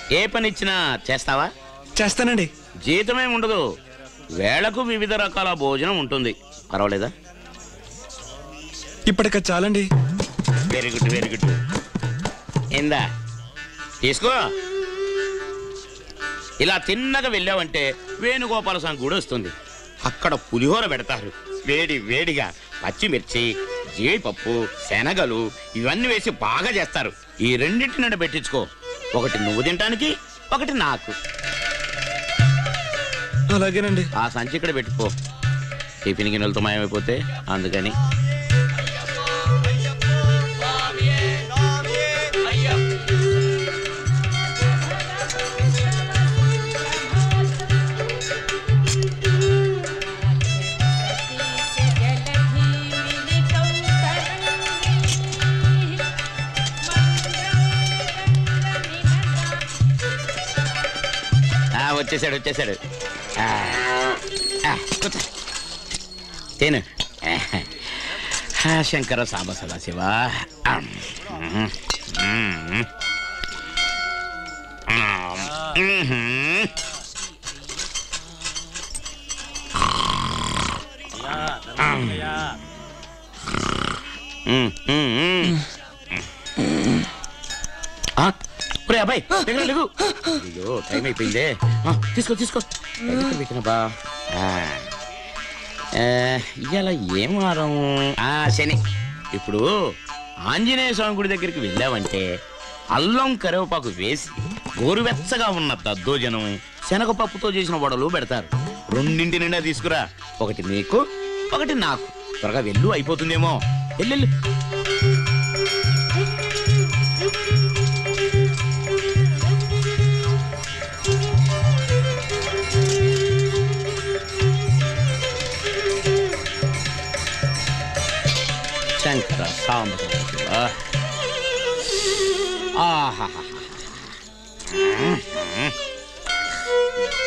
ఏ పని ఇచ్చినా చేస్తావా చేస్తానండి జీతమే ఉండదు వేళకు వివిధ రకాల భోజనం ఉంటుంది పర్వాలేదా ఇప్పటిక చాలండి వెరీ గుడ్ వెరీ గుడ్ ఏందా తీసుకో ఇలా తిన్నగా వెళ్ళావంటే వేణుగోపాల స్వామి కూడా వస్తుంది అక్కడ పులిహోర పెడతారు వేడి వేడిగా పచ్చిమిర్చి జీడిపప్పు శనగలు ఇవన్నీ వేసి బాగా చేస్తారు ఈ రెండింటి నన్ను పెట్టించుకో ఒకటి నువ్వు తినటానికి ఒకటి నాకు అలాగేనండి ఆ సంచి ఇక్కడ పెట్టుకో టిఫిన్ గిన్నెలతో మాయమైపోతే అందుకని ఆ, వచ్చేసాడు వచ్చేసాడు ఆ, ఆ, కూర్చో. తిను ఆ, శంకర సాంబ సదాశివ ఒరే అబ్బాయి దగ్గర లేవు అయ్యో టైం అయిపోయిందే ఆ, తీసుకో తీసుకో ఎక్కడ పెట్టిన బా ఇవాళ ఏం వారం ఆ, శని ఇప్పుడు ఆంజనేయ స్వామి గుడి దగ్గరికి వెళ్ళావంటే అల్లం కరివేపాకు వేసి గోరువెచ్చగా ఉన్న దద్దోజనం శనగపప్పుతో చేసిన వడలు పెడతారు రెండింటి నిండా తీసుకురా ఒకటి నీకు ఒకటి నాకు త్వరగా వెళ్ళు అయిపోతుందేమో వెళ్ళు శంకర సాంబ సదాశివ. ఆహాహా.